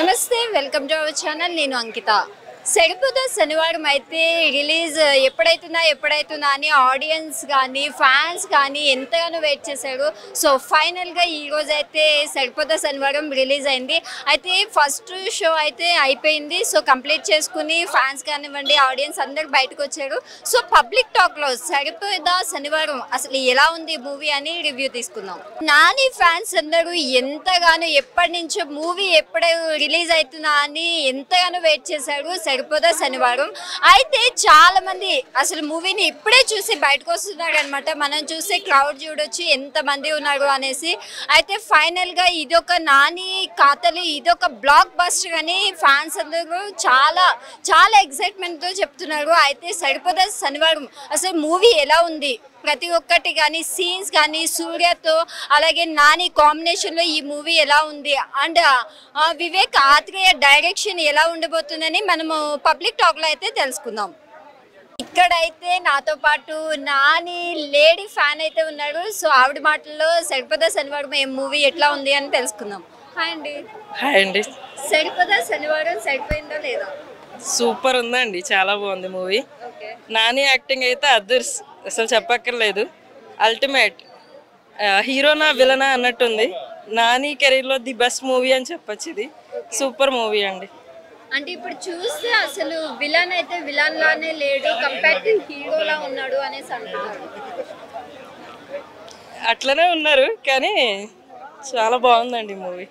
నమస్తే welcome to our channel నేను అంకిత సరిపోదా శనివారం అయితే రిలీజ్ ఎప్పుడైతుందా ఎప్పుడైతుందా అని ఆడియన్స్ కానీ ఫ్యాన్స్ కానీ ఎంతగానో వెయిట్ చేశారు సో ఫైనల్గా ఈ రోజు అయితే సరిపోదా శనివారం రిలీజ్ అయింది అయితే ఫస్ట్ షో అయితే అయిపోయింది సో కంప్లీట్ చేసుకుని ఫ్యాన్స్ కానివ్వండి ఆడియన్స్ అందరు బయటకు వచ్చారు సో పబ్లిక్ టాక్లో సరిపోదా శనివారం అసలు ఎలా ఉంది మూవీ అని రివ్యూ తీసుకుందాం నాని ఫ్యాన్స్ అందరూ ఎంతగానో ఎప్పటి నుంచో మూవీ ఎప్పుడు రిలీజ్ అవుతుందా అని ఎంతగానో వెయిట్ చేశారు సరిపోదా శనివారం అయితే చాలా మంది అసలు మూవీని ఇప్పుడే చూసి బయటకు వస్తున్నారు అనమాట మనం చూసే క్రౌడ్ చూడొచ్చు ఎంత మంది ఉన్నారు అనేసి అయితే ఫైనల్ గా ఇదొక నాని ఖాతాలు ఇదొక బ్లాక్ బస్టర్ అని ఫ్యాన్స్ అందరూ చాలా చాలా ఎక్సైట్మెంట్ తో చెప్తున్నారు అయితే సరిపోదా శనివారం అసలు మూవీ ఎలా ఉంది ప్రతి ఒక్కటి కానీ సీన్స్ కానీ సూర్యతో అలాగే నాని కాంబినేషన్లో ఈ మూవీ ఎలా ఉంది అండ్ వివేక్ ఆత్రేయ డైరెక్షన్ ఎలా ఉండబోతుందని మనము పబ్లిక్ టాక్లో అయితే తెలుసుకుందాం ఇక్కడైతే నాతో పాటు నాని లేడీ ఫ్యాన్ అయితే ఉన్నారు సో ఆవిడ మాటల్లో సరిపదా శనివారం ఏ మూవీ ఎట్లా ఉంది అని తెలుసుకుందాం హాయ్ అండి హాయ్ అండి సరిపదా శనివారం సరిపోయిందా లేదా సూపర్ ఉందండి చాలా బాగుంది మూవీ ఓకే నాని యాక్టింగ్ అయితే అదర్స్ అసలు చెప్పక్కర్లేదు అల్టిమేట్ హీరోనా విలనా అన్నట్టుంది నాని కెరీర్లో ది బెస్ట్ మూవీ అని చెప్పొచ్చు ఇది సూపర్ మూవీ అండి అంటే ఇప్పుడు చూస్తే అసలు విలన్ అయితే విలన్ లానే లేడు కంపేర్ టు హీరోలా ఉన్నాడు అనేసి అంటున్నారు అట్లనే ఉన్నారు కానీ చాలా బాగుందండి మూవీ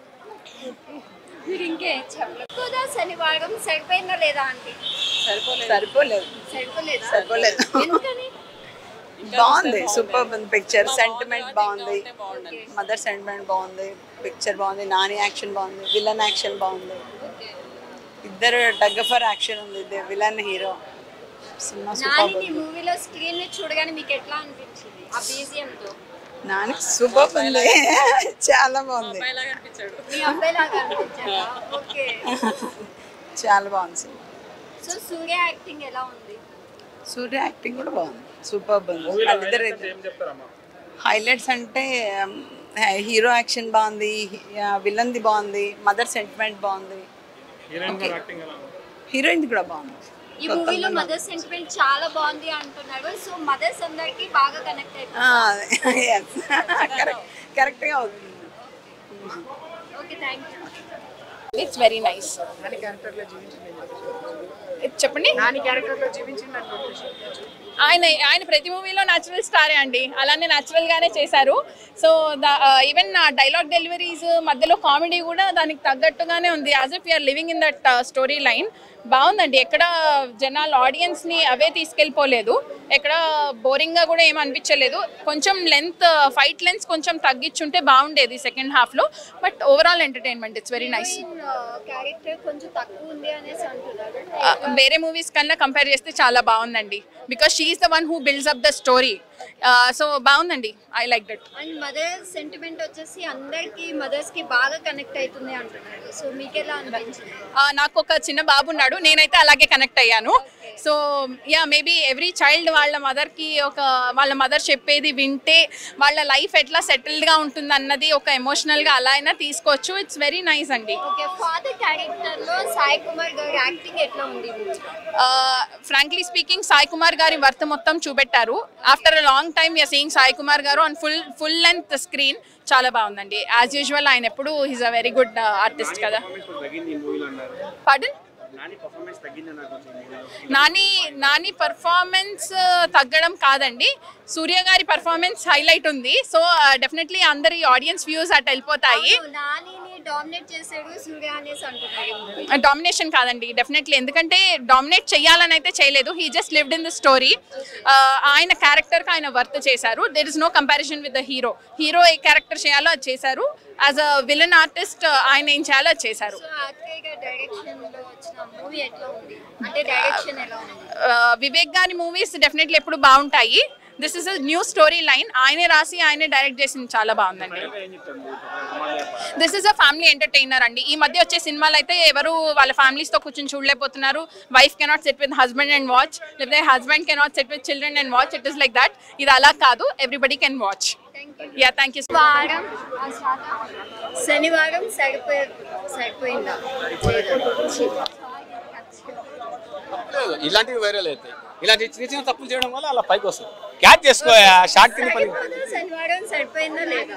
మీరు ఇంకే చెప్పలేదా శనివారం సరిపోయిందా లేదా అంటే సరిపోలేదు సరిపోలేదా సరిపోలేదు ఎందుకని బాగుంది సూపర్ ఉంది పిక్చర్ సెంటిమెంట్ బాగుంది మదర్ సెంటిమెంట్ బాగుంది పిక్చర్ బాగుంది నాని యాక్షన్ బాగుంది విలన్ యాక్షన్ బాగుంది ఇద్దరు టగ్ ఫర్ యాక్షన్ ఉంది villain hero cinema super Nani మూవీలో స్క్రీన్ ని చూడగానే మీకు ఎట్లా అనిపించింది ఆ బీజిఎం తో నాని సూపర్ ఉంది చాలా బాగుంది మీ అబ్బాయి లాగా అనిపించారా ఓకే చాలా బాగుంది సినిమా సో సూర్య యాక్టింగ్ ఎలా ఉంది సూర్య యాక్టింగ్ కూడా బాగుంది సూపర్ ఉంది వాళ్ళిద్దరు హైలైట్స్ అంటే హీరో యాక్షన్ బాగుంది విలన్ది బాగుంది మదర్ సెంటిమెంట్ బాగుంది హీరోయిన్ది కూడా బాగుంది ఈ మూవీలో మదర్ సెంటిమెంట్ చాలా బాగుంది అంటున్నారు సో మదర్స్ అందరికి బాగా కనెక్ట్ అయిపోయింది కరెక్ట్ కరెక్ట్గా అవుతుంది okay thank you it's very nice చెప్పండి ఆయన ఆయన ప్రతి మూవీలో న్యాచురల్ స్టారే అండి అలానే న్యాచురల్ గానే చేశారు సో ఈవెన్ డైలాగ్ డెలివరీస్ మధ్యలో కామెడీ కూడా దానికి తగ్గట్టుగానే ఉంది as if you're living in that story line బాగుందండి ఎక్కడ జనాలు ఆడియన్స్ ని అవే తీసుకెళ్ళిపోలేదు ఎక్కడ బోరింగ్ గా కూడా ఏం అనిపించలేదు కొంచెం లెంత్ ఫైట్ లెన్స్ కొంచెం తగ్గించుంటే బాగుండేది సెకండ్ హాఫ్ లో but overall entertainment it's very nice character కొంచెం తక్కువ ఉంది అనేసి అంటున్నారు వేరే మూవీస్ కన్నా కంపేర్ చేస్తే చాలా బాగుందండి because she's the one who builds up the story so బాగుందండి I like that and mother sentiment వచ్చేసి అందరికి మదర్స్ కి బాగా కనెక్ట్ అవుతుంది అంటున్నారు సో మీకు ఎలా అనిపించింది నాకు ఒక చిన్న బాబు ఉన్నాడు నేనైతే అలాగే కనెక్ట్ అయ్యాను so ya maybe every child వాళ్ళ మదర్కి ఒక వాళ్ళ మదర్ చెప్పేది వింటే వాళ్ళ లైఫ్ ఎట్లా సెటిల్డ్గా ఉంటుంది అన్నది ఒక ఎమోషనల్గా అలా అయినా తీసుకోవచ్చు ఇట్స్ వెరీ నైస్ అండి ఓకే ఫాదర్ క్యారెక్టర్ లో సాయి కుమార్ గారి యాక్టింగ్ ఎట్లా ఉంది ఫ్రాంక్లీ స్పీకింగ్ సాయి కుమార్ గారి వర్త్ మొత్తం చూపెట్టారు after a long time you seeing Sai Kumar garu on full full length screen చాలా బాగుందండి యాజ్ యూజువల్ ఆయన ఎప్పుడు he's a very good artist కదా పడన్ నాని నాని పర్ఫార్మెన్స్ తగ్గడం కాదండి సూర్య గారి పర్ఫార్మెన్స్ హైలైట్ ఉంది సో డెఫినెట్లీ అందరి ఆడియన్స్ వ్యూస్ అటు వెళ్ళిపోతాయి నానిని డామినేట్ చేసాడు సూర్య అనేసి అంటున్నారు డామినేషన్ కాదండి డెఫినెట్లీ ఎందుకంటే డామినేట్ చేయాలని అయితే చేయలేదు he just lived in the story ఆయన క్యారెక్టర్కి ఆయన వర్త్ చేశారు there is no comparison with the hero hero ఏ క్యారెక్టర్ చేయాలో అది చేశారు యాజ్ అ విలన్ ఆర్టిస్ట్ ఆయన ఏం చేయాలో అది చేశారు సో ఆత్రేయ గారి డైరెక్షన్ లో వచ్చిన మూవీ ఎట్లా ఉంది అంటే డైరెక్షన్ ఎలా ఉంది Uh, వివేక్ గారి మూవీస్ డెఫినెట్లీ ఎప్పుడు బాగుంటాయి this is a new story line ఆయనే రాసి ఆయనే డైరెక్ట్ చేసింది చాలా బాగుందండి this is a family entertainer అండి ఈ మధ్య వచ్చే సినిమాలు అయితే ఎవరు వాళ్ళ ఫ్యామిలీస్తో కూర్చొని చూడలేకపోతున్నారు wife cannot set with husband and watch లేకపోతే husband cannot set with children and watch it is like that ఇది అలా కాదు everybody can watch ya thank you వారం శనివారం సరిపోయి సరిపోయిందా లేదు ఇలాంటివి వైరల్ అవుతాయి ఇలాంటి చిన్న చిన్న తప్పులు చేయడం వల్ల అలా పైకి వస్తుంది క్యాచ్ చేసుకోయా షార్ట్ కింద పని సరిపోదా శనివారం సరిపోయిందా లేదా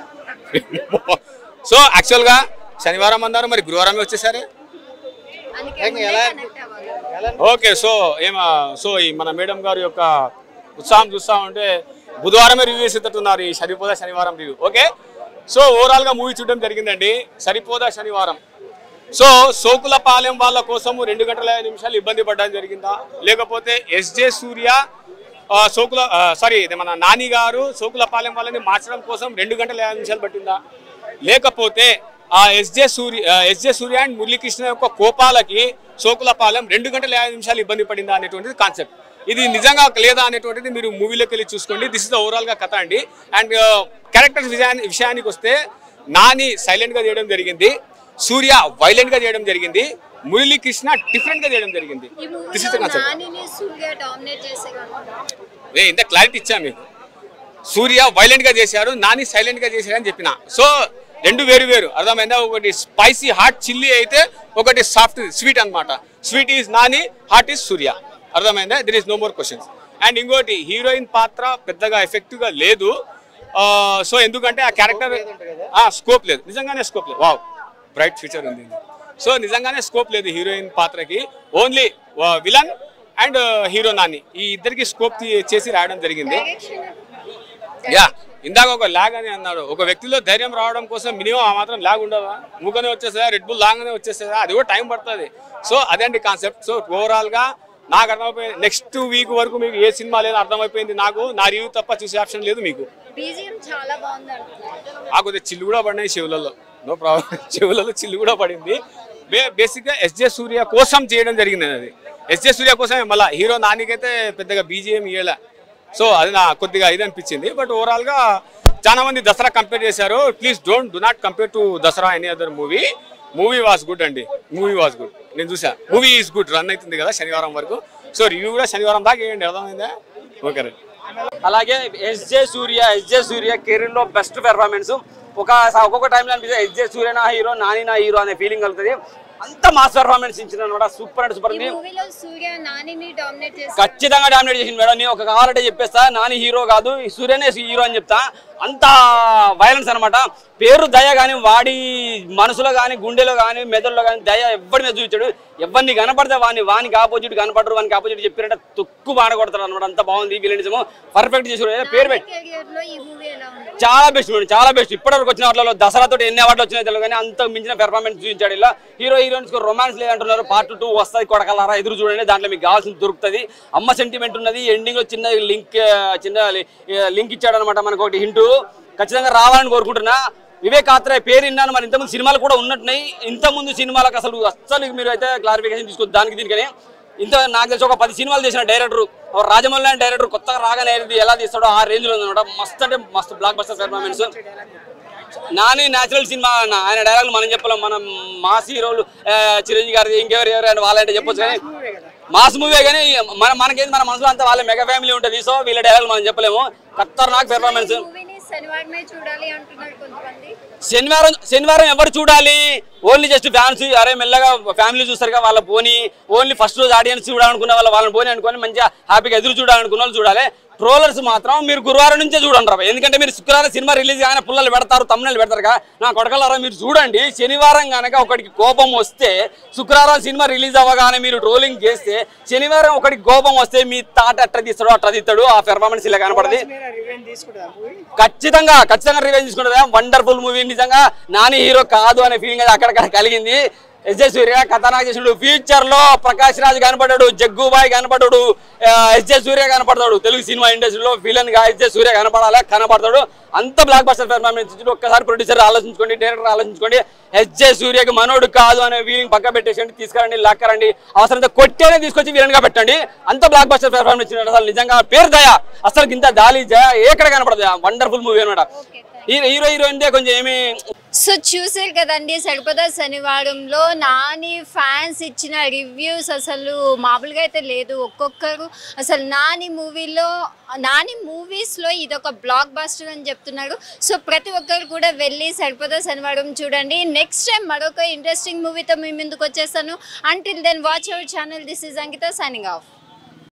సో యాక్చువల్గా శనివారం అన్నారు మరి గురువారం వచ్చేసారే అందుకే ముందే connect అవ్వాలి. ఓకే సో ఏమా సో ఈ మన మేడం గారి యొక్క ఉత్సాహం చూస్తా ఉంటే బుధవారమే రివ్యూ చేసేటట్టున్నారు ఈ Saripodhaa Sanivaaram review okay so ఓవరాల్గా మూవీ చూడడం జరిగిందండి సరిపోదా శనివారం సో సోకులపాలెం వాళ్ళ కోసము రెండు గంటల ఐదు నిమిషాలు ఇబ్బంది పడడం జరిగిందా లేకపోతే ఎస్జే సూర్య ఆ, సోకుల సారీ ఇది మన నాని గారు సోకులపాలెం వాళ్ళని మార్చడం కోసం రెండు గంటల యాభై నిమిషాలు పట్టిందా లేకపోతే ఆ SJ Surya SJ Surya and Muralikrishna యొక్క కోపాలకి సోకులపాలెం రెండు గంటల యాభై నిమిషాలు ఇబ్బంది పడిందా అనేటువంటిది కాన్సెప్ట్ ఇది నిజంగా లేదా అనేటువంటిది మీరు మూవీలోకి వెళ్ళి చూసుకోండి దిస్ ఇస్ ఓవరాల్ గా కథ అండి అండ్ క్యారెక్టర్స్ విషయాన్ని విషయానికి వస్తే నాని సైలెంట్ గా చేయడం జరిగింది సూర్య వైలెంట్ గా చేయడం జరిగింది మురళీకృష్ణ డిఫరెంట్ గా చేయడం జరిగింది ఈ దిస్ ఇస్ ద మూవీలో కాన్సెప్ట్ నానిని సూర్య డామినేట్ చేసేవాళ్ళు ఏ ఇంత క్లారిటీ ఇచ్చా మీకు సూర్య వైలెంట్ గా చేశారు నాని సైలెంట్ గా చేశారు అని చెప్పిన సో రెండు వేరు వేరు అర్థమైందా ఒకటి స్పైసీ హాట్ చిల్లీ అయితే ఒకటి సాఫ్ట్ స్వీట్ అన్నమాట sweet is Nani hot is Surya అర్థమైందా there is no more questions and ఇంకోటి హీరోయిన్ పాత్ర పెద్దగా ఎఫెక్టివ్ గా లేదు సో ఎందుకంటే ఆ క్యారెక్టర్ స్కోప్ లేదు నిజంగానే స్కోప్ లేదు వావ్ బ్రైట్ ఫ్యూచర్ ఉంది సో నిజంగానే స్కోప్ లేదు హీరోయిన్ పాత్రకి only villain and hero Nani ఈ ఇద్దరికి స్కోప్ చేసి రాయడం జరిగింది యా ఇందాక ఒక లాగ్ అని అన్నాడు ఒక వ్యక్తిలో ధైర్యం రావడం కోసం మినిమం ఆ మాత్రం లాగ్ ఉండదా మూకనే వచ్చేస్తుందా రెడ్ బుల్ లాగానే వచ్చేస్తుందా అది కూడా టైం పడుతుంది సో అదేంటి కాన్సెప్ట్ సో ఓవరాల్ గా నాకు అర్థమైపోయింది నెక్స్ట్ వీక్ వరకు మీకు ఏ సినిమా లేదు అర్థమైపోయింది నాకు నా రివ్యూ తప్ప చూసే ఆప్షన్ లేదు మీకు బీజిఎం చాలా బాగుంది అంటున్నారు ఆ కొద్దిగా చిల్లు కూడా పడినాయి చెవులలో నో ప్రాబ్లం చెవులలో చిల్లు కూడా పడింది బే బేసిక్గా ఎస్జే సూర్య కోసం చేయడం జరిగింది అది ఎస్జే సూర్య కోసమే మళ్ళీ హీరో నానికైతే పెద్దగా బీజిఎం ఇయ్యలే సో అది నా కొద్దిగా ఇది అనిపించింది బట్ ఓవరాల్గా చాలా మంది దసరా కంపేర్ చేశారు please don't do not compare to Dasara any other movie movie was good అండి మూవీ వాస్ గుడ్ నేను చూసా మూవీ ఈజ్ గుడ్ రన్ అవుతుంది కదా శనివారం వరకు సో రివ్యూ కూడా శనివారం దాకా వేయండి అర్థమైందా ఓకే రైట్ అలాగే SJ Surya SJ Surya career లో బెస్ట్ పెర్ఫార్మెన్స్ ఒక ఒక్కొక్క టైంలో అనిపిస్తుంది ఎస్జే సూర్య నా హీరో నాని నా హీరో అనే ఫీలింగ్ కలుగుతుంది అంత మాస్ పెర్ఫార్మెన్స్ ఇచ్చింది అనమాట సూపర్ అంటే సూపర్ ఈ ఉంది మూవీలో సూర్య నానిని డామినేట్ చేసి ఖచ్చితంగా డామినేట్ చేసింది మేడం నేను ఒక కావాలంటే చెప్పేస్తా నాని హీరో కాదు ఈ సూర్యనే హీరో అని చెప్తా అంత వైలెన్స్ అనమాట పేరు దయ కానీ వాడి మనసులో కానీ గుండెలో కానీ మెదడులో కానీ దయ ఎవరి మీద చూపించాడు ఎవరిని కనపడితే వాడిని వానికి ఆపోజిట్ కనపడరు వానికి ఆపోజిట్ చెప్పినట్టు తొక్కు బాడ కొడతారు అనమాట అంత బాగుంది విలనిజము పర్ఫెక్ట్ చేసి పేరు పెట్టి కెరియర్ లో ఈ మూవీ ఎలా ఉంది చాలా బెస్ట్ మేడం చాలా బెస్ట్ ఇప్పటివరకు వచ్చిన వాటిలో దసరాతో ఎన్ని అవార్డులు వచ్చినాయో తెలియదు కానీ అంత మించిన పెర్ఫార్మెన్స్ చూపించాడు ఇలా హీరో హీరోయిన్స్ రొమాన్స్ లేదంటున్నారు పార్ట్ టూ వస్తుంది కొడకలారా ఎదురు చూడండి దాంట్లో మీకు కావాల్సింది దొరుకుతుంది అమ్మ సెంటిమెంట్ ఉన్నది ఎండింగ్ లో చిన్న లింక్ చిన్న లింక్ ఇచ్చాడు అనమాట మనకు ఒకటి హింటూ ఖచ్చితంగా రావాలని కోరుకుంటున్నా వివేక్ ఆత్రేయ పేరు విన్నాను మరి ఇంతకుముందు సినిమాలు కూడా ఉన్నట్టున్నాయి ఇంతకుముందు సినిమాలకు అసలు అస్సలు మీరు అయితే క్లారిఫికేషన్ తీసుకోవద్దు దానికి దీనికని ఇంత నాకు తెలిసి ఒక పది సినిమాలు చేసిన డైరెక్టర్ రాజమౌళి లాంటి డైరెక్టర్ కొత్తగా రాగానే ఇది ఎలా తీస్తాడో ఆ రేంజ్ లో ఉందన్నమాట మస్తు అంటే మస్తు blockbuster performance Nani natural cinema అన్న ఆయన డైలాగ్ మనం చెప్పలేం మనం మాస్ హీరోలు ఆ, చిరంజీవి గారి ఇంకెవరు ఎవరు అని వాళ్ళంటే చెప్పొచ్చు కానీ మాస్ మూవీ కానీ మన మనకేంది మన మనసులో అంతా వాళ్ళ మెగా ఫ్యామిలీ ఉంటుంది సో వీళ్ళ డైలాగ్ మనం చెప్పలేము ఖతర్నాక్ పెర్ఫార్మెన్స్ ఈ మూవీని శనివారమే చూడాలి అంటున్నారు కొంతమంది శనివారం శనివారం ఎవరు చూడాలి ఓన్లీ జస్ట్ ఫ్యాన్స్ అరే మెల్లగా ఫ్యామిలీ చూస్తారు కదా వాళ్ళ పోని ఓన్లీ ఫస్ట్ రోజు ఆడియన్స్ చూడాలనుకున్న వాళ్ళ వాళ్ళని పోని అనుకొని మంచిగా హ్యాపీగా ఎదురు చూడాలనుకున్న వాళ్ళు చూడాలి ట్రోలర్స్ మాత్రం మీరు గురువారం నుంచే చూడండి రా ఎందుకంటే మీరు శుక్రవారం సినిమా రిలీజ్ కానీ పుల్లలు పెడతారు తమ్ముళ్ళు పెడతారు కదా నా కొడకలారా మీరు చూడండి శనివారం కనుక ఒకటికి కోపం వస్తే శుక్రవారం సినిమా రిలీజ్ అవ్వగానే మీరు ట్రోలింగ్ చేస్తే శనివారం ఒకటికి కోపం వస్తే మీ తాట అట్లా తీస్తాడు అట్లా తీస్తాడు ఆ పెర్ఫార్మెన్స్ ఇలా కనపడది ఖచ్చితంగా ఖచ్చితంగా రివెంజ్ తీసుకుంటుంది వండర్ఫుల్ మూవీ నిజంగా నాని హీరో కాదు అనే ఫీలింగ్ అది అక్కడక్కడ కలిగింది ఎస్జే సూర్య కథానాయక చేసినాడు ఫ్యూచర్ లో ప్రకాష్ రాజ్ కనపడ్డాడు జగ్గుబాయ్ కనపడ్డాడు ఎస్జే సూర్య కనపడతాడు తెలుగు సినిమా ఇండస్ట్రీలో విలన్ గా ఎస్జే సూర్య కనపడాలి కనపడతాడు అంత బ్లాక్ బస్టర్ పెర్ఫార్మెన్స్ ఇచ్చి ఒక్కసారి ప్రొడ్యూసర్ ఆలోచించుకోండి డైరెక్టర్ ఆలోచించుకోండి ఎస్జే సూర్యకి మనోడు కాదు అనే ఫీలింగ్ పక్క పెట్టేసండి తీసుకురండి లాక్కరండి అవసరంతో కొట్టేనే తీసుకొచ్చి విలన్ గా పెట్టండి అంత బ్లాక్ బస్టర్ పెర్ఫార్మెన్స్ ఇచ్చినాడు అసలు నిజంగా పేరు దయ అసలు ఇంత దాలి జయ ఎక్కడ కనపడదు వండర్ఫుల్ మూవీ అనమాట okay thank hero hero heroine కొంచెం ఏమి సో చూసారు కదండి సరిపదా శనివారంలో నాని ఫ్యాన్స్ ఇచ్చిన రివ్యూస్ అసలు మామూలుగా అయితే లేదు ఒక్కొక్కరు అసలు నాని మూవీలో నాని మూవీస్లో ఇది ఒక బ్లాక్ బాస్టర్ అని చెప్తున్నారు సో ప్రతి ఒక్కరు కూడా వెళ్ళి సరిపదా శనివారం చూడండి నెక్స్ట్ టైం మరొక ఇంట్రెస్టింగ్ మూవీతో మీ ముందుకు వచ్చేస్తాను until then watch our channel this is Ankita signing of